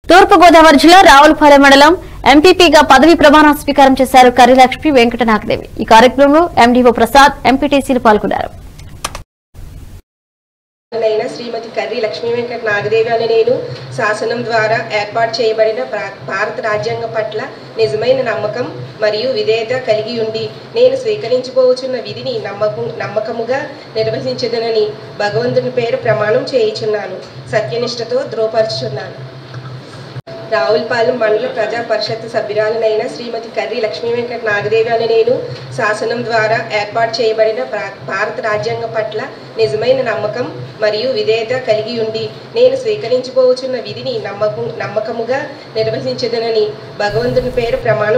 తూర్పుగోదావరి జిల్లా రావులపాలెం మండలం ఎంపీపీగా పదవి ప్రమాణ స్వీకారం చేశారు కర్రిలక్ష్మి వెంకట నాగదేవి ఈ కార్యక్రమంలో ఎండీఓ ప్రసాద్ ఎంపీటీసీలు పాల్గొన్నారు అయిన శ్రీమతి కర్రి లక్ష్మీ వెంకట నాగదేవి అని నేను శాసనం ద్వారా ఏర్పాటు చేయబడిన భా- భారత రాజ్యాంగం పట్ల నిజమైన నమ్మకం మరియు విధేయత కలిగి ఉండి నేను స్వీకరించబోచున్న విధిని నమ్మకం నమ్మకముగా నిర్వహించదనని భగవంతుని పేరు ప్రమాణం చేయుచున్నాను సత్యనిష్టతో ధృవపరుచుచున్నాను రావులపాలెం మండల ప్రజా పరిషత్ సభ్యురాలనైన శ్రీమతి కర్రి లక్ష్మీ వెంకట నాగదేవి అని నేను శాసనం ద్వారా ఏర్పాటు చేయబడిన భా- భారత రాజ్యాంగం పట్ల నిజమైన నమ్మకం మరియు విధేయత కలిగి ఉండి నేను స్వీకరించబోచున్న విధిని నమ్మకం నమ్మకముగా నిర్వహించదనని భగవంతుని పేరు ప్రమాణం